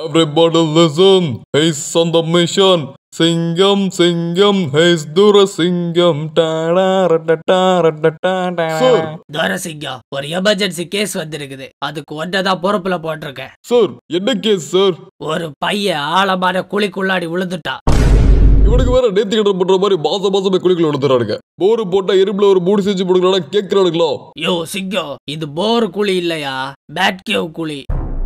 Everybody listen, he's on the mission. சிங்கம் சிங்கம் has துர சிங்கம் சார் துரசிங்கம் ஒரு எமர்ஜென்சி கேஸ் வந்திருக்குது அதுக்கு ஒன்றதான் பொறுப்புல போட்டிருக்கேன் சார் என்ன கேஸ் சார் ஒரு பையன் ஆழமான குழிக்குள்ளாடி விழுந்துட்டான் இவனுக்கு வேற நேர்த்தி கடன் பண்ற மாதிரி மாசம் மாசமே குளிக்குள்ள எடுத்துறானுங்க போரு போட்டா எறும்புல ஒரு மூடி செஞ்சு போடுங்களா கேட்கிறானுங்களா யோ சிங்கம் இது போர் குழி இல்லையா பேட்கேவ் குழி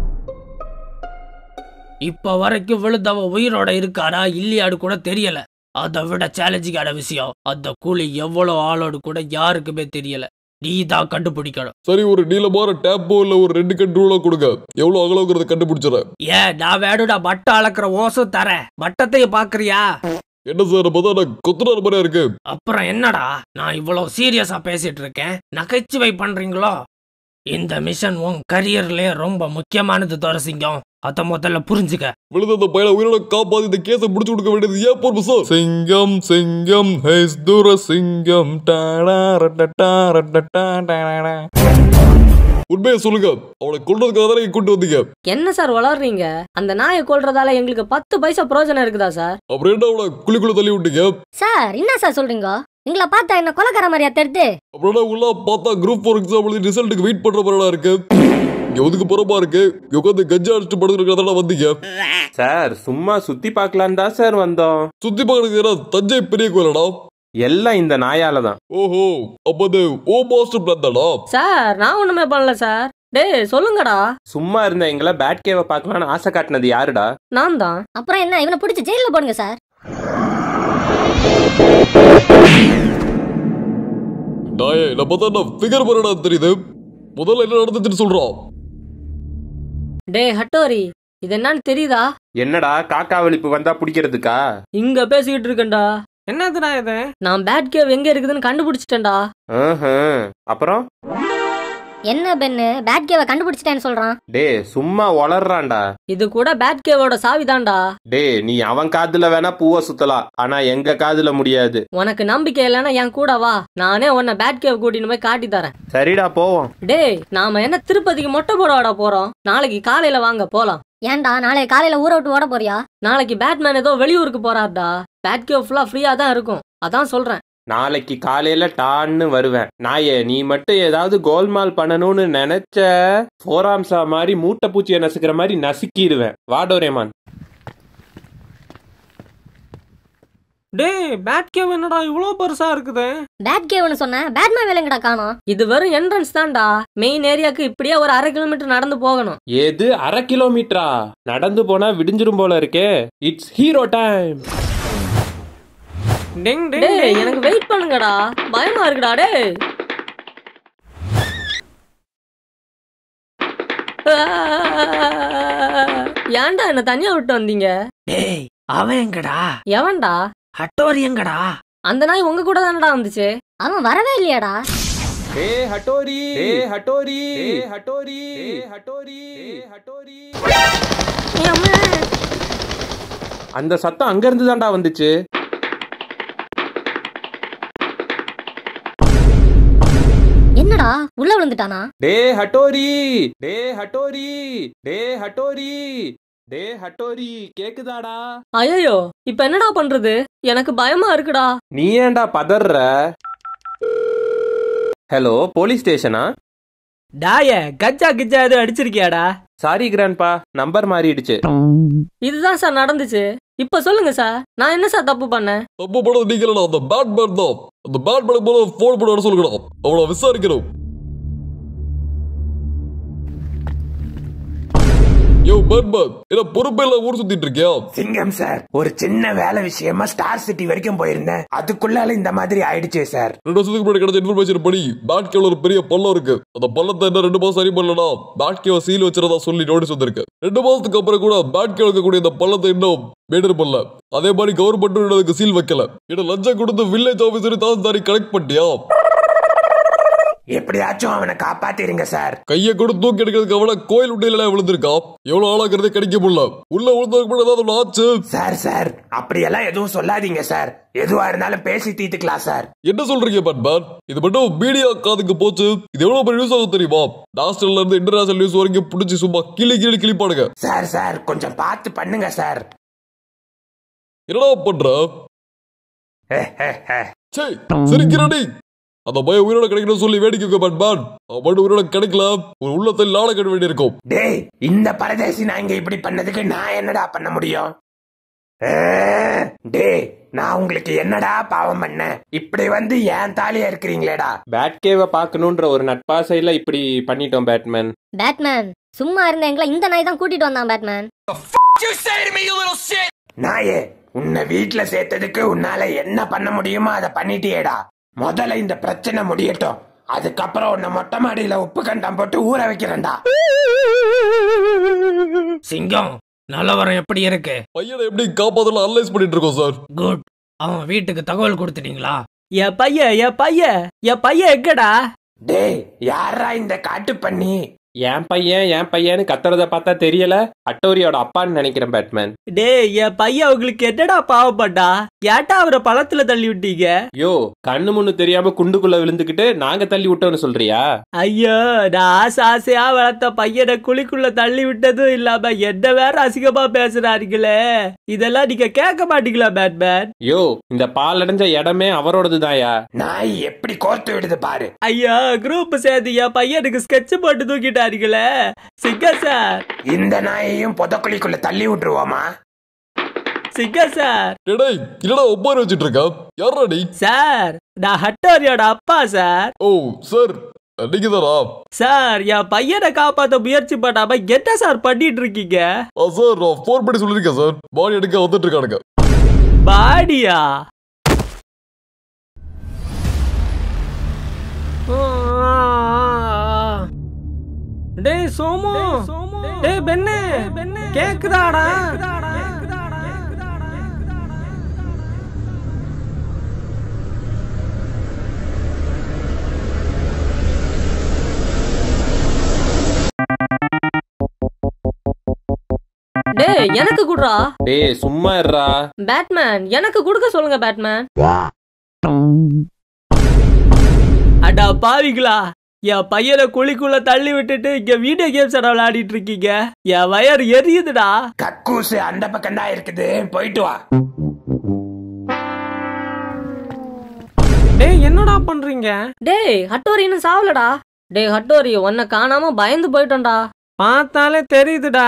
இப்ப வரைக்கும் விழுந்தவன் உயிரோட இருக்கானா இல்லையான்னு கூட தெரியல அதை விட சேலஞ்சிங்கான விஷயம் அந்த குழி எவ்வளவு ஆளோடு கூட யாருக்குமே தெரியல நீ தான் கண்டுபிடிக்கணும் சரி ஒரு நீளமான டேப்போ இல்ல ஒரு ரெண்டு கட்டு ரூலா கொடுங்க எவ்வளவு அகலங்கிறத கண்டுபிடிச்சிடறேன் ஏன் நான் வேணும்டா மட்டம் அளக்குற ஓசும் தரேன் மட்டத்தையும் பாக்குறியா என்ன சார் நம்ம தான் கொத்துனார் மாதிரியா இருக்கு அப்புறம் என்னடா நான் இவ்வளவு சீரியஸா பேசிட்டு இருக்கேன் நகைச்சுவை பண்றீங்களோ இந்த மிஷன் உன் கரியர்லயே ரொம்ப முக்கியமானது துரசிங்கம் அத முதல்ல புரிஞ்சுக்க விழுந்த அந்த பையனை உயிரோட காப்பாத்தி இந்த கேஸை முடிச்சு கொடுக்க வேண்டியது ஏன் பொறுப்பு சார் சிங்கம் சிங்கம் ஹேஸ் துர சிங்கம் உண்மையை சொல்லுங்க அவனை கொண்டதுக்காக தானே இங்க கூட்டு வந்தீங்க என்ன சார் வளர்றீங்க அந்த நாயை கொல்றதால எங்களுக்கு பத்து பைசா பிரயோஜனம் இருக்குதா சார் அப்புறம் என்ன அவனை குழிக்குள்ள தள்ளி விட்டீங்க சார் என்ன சார் சொல்றீங்க எங்களை பார்த்தா என்ன கொலக்கார மாதிரியா தெரியுது அப்புறம் என்ன உள்ள பார்த்தா குரூப் ஃபோர் எக்ஸாம் எழுதி ரிசல்ட்டுக்கு வெயிட் பண்ற மாதிரிடா இருக்கு இங்க ஒதுக்கு புறமா இருக்கு இங்க உட்காந்து கஞ்சா அடிச்சுட்டு படுத்துருக்கிறதா வந்தீங்க சார் சும்மா சுத்தி பார்க்கலாம் தான் சார் வந்தோம் சுத்தி பார்க்கறது தஞ்சை பெரிய கோயிலடா எல்லாம் இந்த நாயால தான் ஓஹோ அப்ப அது ஓ மாஸ்டர் பிளான் தானா சார் நான் ஒண்ணுமே பண்ணல சார் டேய் சொல்லுங்கடா சும்மா இருந்த எங்களை பேட் கேவை பார்க்கலாம்னு ஆசை காட்டினது யாருடா நான் தான் அப்புறம் என்ன இவனை பிடிச்சி ஜெயில போடுங்க சார் நாயே நம்ம தான் ஃபிகர் பண்ணடா தெரியுது முதல்ல என்ன நடந்துச்சுன்னு சொல்றான் டேய் ஹட்டோரி இது என்னன்னு தெரியுதா என்னடா காக்கா வலிப்பு வந்தா பிடிக்கிறதுக்கா இங்க பேசிக்கிட்டு இருக்கேன்டா என்னதுடா இது நான் பேட் கேவ் எங்க இருக்குதுன்னு கண்டுபிடிச்சிட்டேன்டா ஆஹ். அப்புறம் என்ன பென்னு பேட் கேவை கண்டுபிடிச்சிட்டேன்னு சொல்றான் டே சும்மா வளர்றான்டா இது கூட பேட் கேவோட சாவிதான்டா டே நீ அவன் காதுல வேணா பூவை சுத்தலாம் ஆனா எங்க காதுல முடியாது உனக்கு நம்பிக்கை இல்லைன்னா என் கூட வா நானே உன்னை பேட் கேவ் கூட்டின்னு போய் காட்டி தரேன் சரிடா போவோம் டேய் நாம என்ன திருப்பதிக்கு மொட்டை போடவாடா போறோம் நாளைக்கு காலையில வாங்க போலாம் ஏன்டா நாளைக்கு காலையில ஊரை விட்டு ஓட போறியா நாளைக்கு பேட்மேன் ஏதோ வெளியூருக்கு போறாருடா பேட் கேவ் ஃபுல்லா ஃப்ரீயா தான் இருக்கும் அதான் சொல்றேன் நாளைக்கு காலையில டான்னு வருவேன் நாயே நீ மட்டும் ஏதாவது கோல்மால் பண்ணணும்னு நினைச்ச போராம்சா மாதிரி மூட்டை பூச்சியை நசுக்கிற மாதிரி நசுக்கிடுவேன் வாடோரேமான் டேய் பேட் கேவ் என்னடா இவ்வளோ பெருசா இருக்குது பேட் கேவ்னு சொன்னேன் பேட்மேன் வேலைங்கடா காணோம் இது வெறும் என்ட்ரன்ஸ் தான்டா மெயின் ஏரியாக்கு இப்படியே ஒரு அரை கிலோமீட்டர் நடந்து போகணும் ஏது அரை கிலோமீட்டரா நடந்து போனா விடிஞ்சிரும் போல இருக்கே இட்ஸ் ஹீரோ டைம் டிங் டேய் எனக்கு வெயிட் பண்ணுங்கடா பயமா இருக்குடா டேய் ஏன்டா என்ன தனியா விட்டு வந்தீங்க டேய் அவன் எங்கடா எவன்டா ஹட்டோரி எங்கடா அந்த நாய் உங்க கூட தானடா வந்துச்சு அவன் வரவே இல்லையாடா ஏ ஹட்டோரி ஏ ஹட்டோரி ஏ ஹட்டோரி ஏ ஹட்டோரி ஏ ஹட்டோரி அந்த சத்தம் அங்க இருந்து தான்டா வந்துச்சு என்னடா உள்ள விழுந்துட்டானா டே ஹட்டோரி டே ஹட்டோரி டே ஹட்டோரி டே ஹட்டோரி கேக்குதாடா ஐயோ இப்ப என்னடா பண்றது எனக்கு பயமா இருக்குடா நீ ஏன்டா பதற ஹலோ போலீஸ் ஸ்டேஷனா டாய கஜா கிஜா எதுவும் அடிச்சிருக்கியாடா சாரி கிராண்ட்பா நம்பர் மாறிடுச்சு இதுதான் சார் நடந்துச்சு இப்ப சொல்லுங்க சார் நான் என்ன சார் தப்பு பண்ணேன் தப்பு பண்ணது நீங்க இல்லடா அந்த பேட்மேன் தான் அந்த பேட்மேனுக்கு போல ஃபோன் பண்ண வர சொல்லுங்கடா அவனை விசாரிக்கணும் யோ பேட்மேன் என்ன பொறுப்பே இல்ல ஊர் சுத்திட்டு இருக்கியா சிங்கம் சார் ஒரு சின்ன வேலை விஷயமா ஸ்டார் சிட்டி வரைக்கும் போயிருந்தேன் அதுக்குள்ளால இந்த மாதிரி ஆயிடுச்சே சார் ரெண்டு வருஷத்துக்கு முன்னாடி கிடைச்ச இன்ஃபர்மேஷன் படி பேட் கேவ்ல ஒரு பெரிய பள்ளம் இருக்கு அந்த பள்ளத்தை என்ன ரெண்டு மாசம் சரி பண்ணலனா பேட் கேவ சீல் வச்சிருந்தா சொல்லி நோட்டீஸ் வந்திருக்கு ரெண்டு மாசத்துக்கு அப்புறம் கூட பேட் கேவ் இருக்கக்கூடிய இந்த பள்ளத்தை இன்னும் மெயின்டைன் பண்ணல அதே மாதிரி கவர்மெண்ட் அதுக்கு சீல் வைக்கல இட லஞ்சம் கொடுத்து வில்லேஜ் ஆபீசர் தாசில்தாரி கலெக்ட் பண்ணிட்டியா எப்படியாச்சும் அவனை காப்பாத்திருங்க சார் கையை கூட தூக்கி எடுக்கிறதுக்கு அவன கோயில் உண்டையில விழுந்திருக்கான் எவ்வளவு ஆளாக்குறதே கிடைக்க முடியல உள்ள விழுந்ததுக்கு முன்னாடி ஏதாவது ஒண்ணு ஆச்சு சார் சார் அப்படியெல்லாம் எதுவும் சொல்லாதீங்க சார் எதுவா இருந்தாலும் பேசி தீர்த்துக்கலாம் சார் என்ன சொல்றீங்க பேட்மேன் இது மட்டும் மீடியா காதுக்கு போச்சு இது எவ்வளவு பெரிய நியூஸ் ஆகும் தெரியுமா நேஷனல்ல இருந்து இன்டர்நேஷனல் நியூஸ் வரைக்கும் பிடிச்சி சும்மா கிளி கிளி கிளிப்பாடுங்க சார் சார் கொஞ்சம் பார்த்து பண்ணுங்க சார் என்னடா பண்ற சே சிரிக்கிறடி அந்த பய உயிரோட கிடைக்கணும்னு சொல்லி வேடிக்கை வைக்க பேட்மேன் அவன் மட்டும் உயிரோட கிடைக்கல ஒரு உள்ளத்தில் லாட கட்ட வேண்டியிருக்கும் டேய் இந்த பரதேசி நான் இங்க இப்படி பண்ணதுக்கு நான் என்னடா பண்ண முடியும் ஆ, டேய் நான் உங்களுக்கு என்னடா பாவம் பண்ணேன் இப்படி வந்து ஏன் தாலியா இருக்கிறீங்களேடா பேட்கேவை பார்க்கணுன்ற ஒரு நட்பாசையில இப்படி பண்ணிட்டோம் பேட்மேன் பேட்மேன் சும்மா இருந்த எங்களை இந்த நாய் தான் கூட்டிட்டு வந்தான் பேட்மேன் நாயே உன்னை வீட்ல சேர்த்ததுக்கு உன்னால என்ன பண்ண முடியுமோ அதை பண்ணிட்டியேடா முதல்ல இந்த பிரச்சனை முடியட்டும் அதுக்கப்புறம் உன்னை மொட்டை மாடியில உப்பு கண்டம் போட்டு ஊற வைக்கிறேன்டா சிங்கம் நல்லவரம் எப்படி இருக்கு பையனை எப்படி காப்பாத்தலாம் அனலைஸ் பண்ணிட்டு இருக்கோம் சார் குட் அவன் வீட்டுக்கு தகவல் கொடுத்துட்டீங்களா என் பையன் என் பையன் என் பையன் எங்கடா டேய் யாரா இந்த காட்டு பண்ணி என் பையன் என் பையன்னு கத்துறத பார்த்தா தெரியல அட்டோரியோட அப்பான்னு நினைக்கிறேன் பேட்மேன் டேய் என் பையன் உங்களுக்கு என்னடா பாவப்பட்டா ஏன்டா அவரை பழத்துல தள்ளி விட்டீங்க யோ கண்ணு முன்னு தெரியாம குண்டுக்குள்ள விழுந்துக்கிட்டு நாங்க தள்ளி விட்டோம்னு சொல்றியா ஐயோ நான் ஆசை ஆசையா வளர்த்த பையனை குழிக்குள்ள தள்ளி விட்டதும் இல்லாம என்ன வேற அசிங்கமா பேசுறாருங்களே இதெல்லாம் நீங்க கேட்க மாட்டீங்களா பேட்மேன் யோ இந்த பால் அடைஞ்ச இடமே அவரோடது தாயா நாய் எப்படி கோர்த்து விடுது பாரு ஐயா குரூப் சேர்ந்து என் பையனுக்கு ஸ்கெட்ச் போட்டு தூக்கிட்டாருங்களே சிங்க சார் இந்த நாயையும் புதக்குழிக்குள்ள தள்ளி விட்டுருவோமா சிங்க சார் டேய் இல்லடா ஒப்பாரி வச்சிட்டு இருக்க யாரா நீ சார் நான் ஹட்டோரியோட அப்பா சார் ஓ சார் நீங்க தானா சார் என் பையனை காப்பாத்த முயற்சி பண்ணாம என்ன சார் பண்ணிட்டு இருக்கீங்க ஆ சார் நான் ஃபோன் பண்ணி சொல்லியிருக்கேன் சார் பாடி எடுக்க வந்துட்டு இருக்கானுங்க பாடியா டேய் சோமு டேய் பெண்ணு கேக்குதாடா டேய் எனக்கு குடுறா டேய் சும்மா இருடா பேட்மேன் எனக்கு கொடுக்க சொல்லுங்க பேட்மேன் அடா பாவிங்களா என் பையனை குழிக்குள்ள தள்ளி விட்டுட்டு இங்க வீடியோ கேம்ஸ் விளையாடிட்டு இருக்கீங்க என் வயர் எரியுதுடா கக்கூசு அந்த பக்கம் தான் இருக்குது போயிட்டு வா டேய் என்னடா பண்றீங்க டேய் ஹட்டோரி இன்னும் சாவலடா டேய் ஹட்டோரி உன்னை காணாம பயந்து போயிட்டோம்டா பார்த்தாலே தெரியுதுடா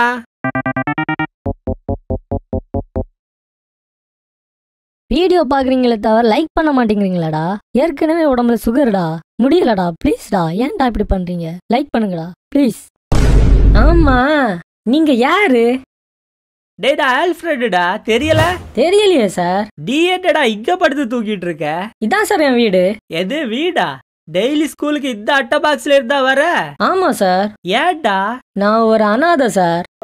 வீடியோ பாக்குறீங்களே தவிர லைக் பண்ண மாட்டேங்கிறீங்களாடா ஏற்கனவே உடம்புல சுகர்டா முடியலடா ப்ளீஸ்டா ஏன்டா இப்படி பண்றீங்க லைக் பண்ணுங்கடா ப்ளீஸ் ஆமா நீங்க யாரு டேடா ஆல்ஃபிரடுடா தெரியல தெரியலையே சார் நீ என்னடா இங்க படுத்து தூக்கிட்டு இருக்க இதான் சார் என் வீடு எது வீடா டெய்லி ஸ்கூலுக்கு இந்த அட்டை பாக்ஸ்ல இருந்தா வர ஆமா சார் ஏன்டா நான் ஒரு அனாதை சார்